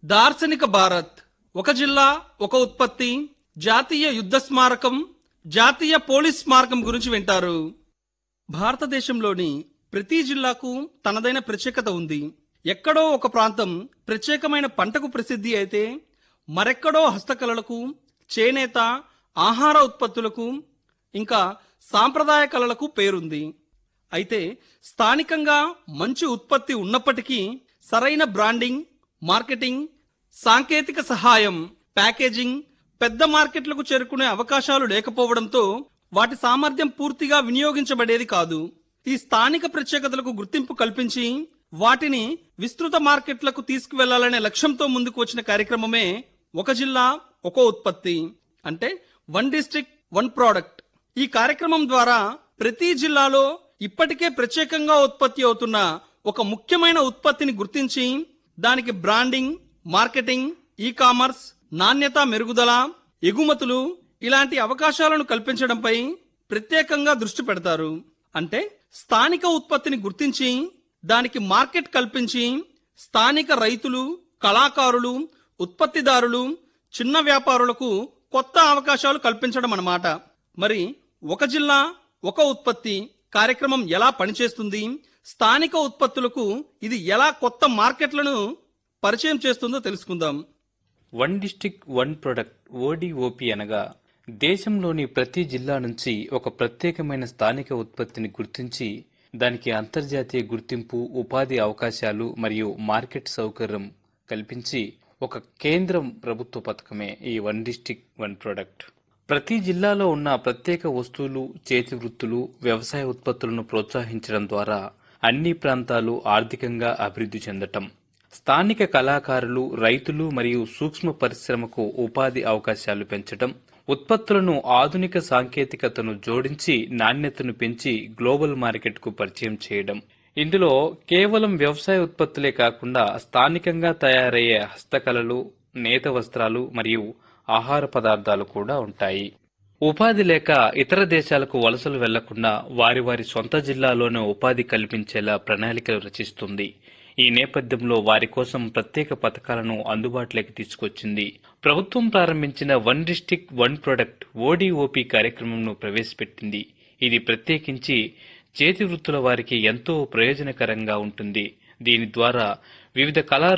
దార్శనిక భారత్ ఒక జిల్లా ఒక ఉత్పత్తి జాతీయ యుద్ధ స్మారకం జాతీయ పోలీస్ స్మారకం గురించి వింటారు భారతదేశంలోని ప్రతి జిల్లాకు తనదైన ప్రత్యేకత ఉంది ఎక్కడో ఒక ప్రాంతం ప్రత్యేకమైన పంటకు ప్రసిద్ధి అయితే మరెక్కడో హస్తకళలకు చేనేత ఆహార ఉత్పత్తులకు ఇంకా సాంప్రదాయ కళలకు పేరుంది అయితే స్థానికంగా మంచి ఉత్పత్తి ఉన్నప్పటికీ సరైన బ్రాండింగ్ మార్కెటింగ్ సాంకేతిక సహాయం ప్యాకేజింగ్ పెద్ద మార్కెట్లకు చేరుకునే అవకాశాలు లేకపోవడంతో వాటి సామర్థ్యం పూర్తిగా వినియోగించబడేది కాదు ఈ స్థానిక ప్రత్యేకతలకు గుర్తింపు కల్పించి వాటిని విస్తృత మార్కెట్లకు తీసుకువెళ్లాలనే లక్ష్యంతో ముందుకు వచ్చిన కార్యక్రమమే ఒక జిల్లా ఒక ఉత్పత్తి అంటే వన్ డిస్ట్రిక్ట్ వన్ ప్రోడక్ట్ ఈ కార్యక్రమం ద్వారా ప్రతి జిల్లాలో ఇప్పటికే ప్రత్యేకంగా ఉత్పత్తి అవుతున్న ఒక ముఖ్యమైన ఉత్పత్తిని గుర్తించి దానికి బ్రాండింగ్ మార్కెటింగ్ ఈ కామర్స్ నాణ్యత మెరుగుదల ఎగుమతులు ఇలాంటి అవకాశాలను కల్పించడంపై ప్రత్యేకంగా దృష్టి పెడతారు అంటే స్థానిక ఉత్పత్తిని గుర్తించి దానికి మార్కెట్ కల్పించి స్థానిక రైతులు కళాకారులు ఉత్పత్తిదారులు చిన్న వ్యాపారులకు కొత్త అవకాశాలు కల్పించడం అన్నమాట మరి ఒక జిల్లా ఒక ఉత్పత్తి కార్యక్రమం ఎలా పనిచేస్తుంది స్థానిక ఉత్పత్తులకు ఇది ఎలా కొత్త మార్కెట్లను పరిచయం చేస్తుందో తెలుసుకుందాం one district one product ODOP అనగా దేశంలోని ప్రతి జిల్లా నుంచి ఒక ప్రత్యేకమైన స్థానిక ఉత్పత్తిని గుర్తించి దానికి అంతర్జాతీయ గుర్తింపు ఉపాధి అవకాశాలు మరియు మార్కెట్ సౌకర్యం కల్పించి ఒక కేంద్ర ప్రభుత్వ పథకమే ఈ వన్ డిస్టిక్ వన్ ప్రొడక్ట్ ప్రతి జిల్లాలో ఉన్న ప్రత్యేక వస్తువులు చేతి వృత్తులు వ్యవసాయ ఉత్పత్తులను ప్రోత్సహించడం ద్వారా అన్ని ప్రాంతాలు ఆర్థికంగా అభివృద్ధి చెందటం స్థానిక కళాకారులు రైతులు మరియు సూక్ష్మ పరిశ్రమకు ఉపాధి అవకాశాలు పెంచడం ఉత్పత్తులను ఆధునిక సాంకేతికతను జోడించి నాణ్యతను పెంచి గ్లోబల్ మార్కెట్కు పరిచయం చేయడం ఇందులో కేవలం వ్యవసాయ ఉత్పత్తులే కాకుండా స్థానికంగా తయారయ్యే హస్తకళలు నేత వస్త్రాలు మరియు ఆహార పదార్థాలు కూడా ఉంటాయి ఉపాధి లేక ఇతర దేశాలకు వలసలు వెళ్లకుండా వారి వారి సొంత జిల్లాలోనే ఉపాధి కల్పించేలా ప్రణాళికలు రచిస్తుంది ఈ నేపథ్యంలో వారి కోసం ప్రత్యేక పథకాలను అందుబాటులోకి తీసుకొచ్చింది ప్రభుత్వం ప్రారంభించిన one district one product ODOP కార్యక్రమంను ప్రవేశపెట్టింది ఇది ప్రత్యేకించి చేతి వృత్తుల వారికి ఎంతో ప్రయోజనకరంగా ఉంటుంది దీని ద్వారా వివిధ కళా